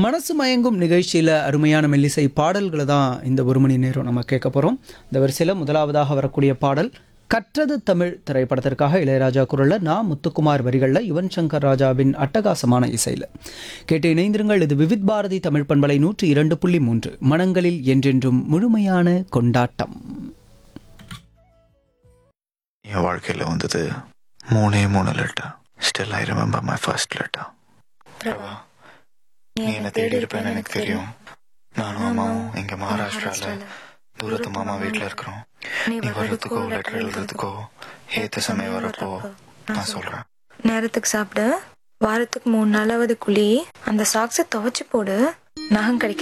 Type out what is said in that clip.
மனசு மயங்கும் நிகழ்ச்சியில் அருமையான மெல்லிசை பாடல்களை தான் இந்த ஒரு மணி நேரம் நம்ம கேட்க போகிறோம் இந்த வரிசையில் முதலாவதாக வரக்கூடிய பாடல் கற்றது தமிழ் திரைப்படத்திற்காக இளையராஜா குரலில் நான் முத்துக்குமார் வரிகளில் யுவன் சங்கர் ராஜாவின் அட்டகாசமான இசையில் கேட்டு இணைந்திருங்கள் இது விவித் பாரதி தமிழ் பண்பலை நூற்றி இரண்டு புள்ளி மூன்று மனங்களில் என்றென்றும் முழுமையான கொண்டாட்டம் என் வாழ்க்கையில் வந்தது மூணே மூணு letter still I remember my first letter Prabha நீ என்ன தேடி இருப்பேன்னு எனக்கு தெரியும் நானும் அம்மாவும் இங்க மகாராஷ்டிரால தூரத்து மாமா வீட்ல இருக்கிறோம் நீ வர்றதுக்கோ லெட்டர் எழுதுறதுக்கோ ஏத்த சமயம் வரப்போ நான் சொல்றேன் நேரத்துக்கு சாப்பிடு வாரத்துக்கு மூணு நாளாவது குழி அந்த சாக்ஸை துவைச்சு போடு நகம் கிடைக்க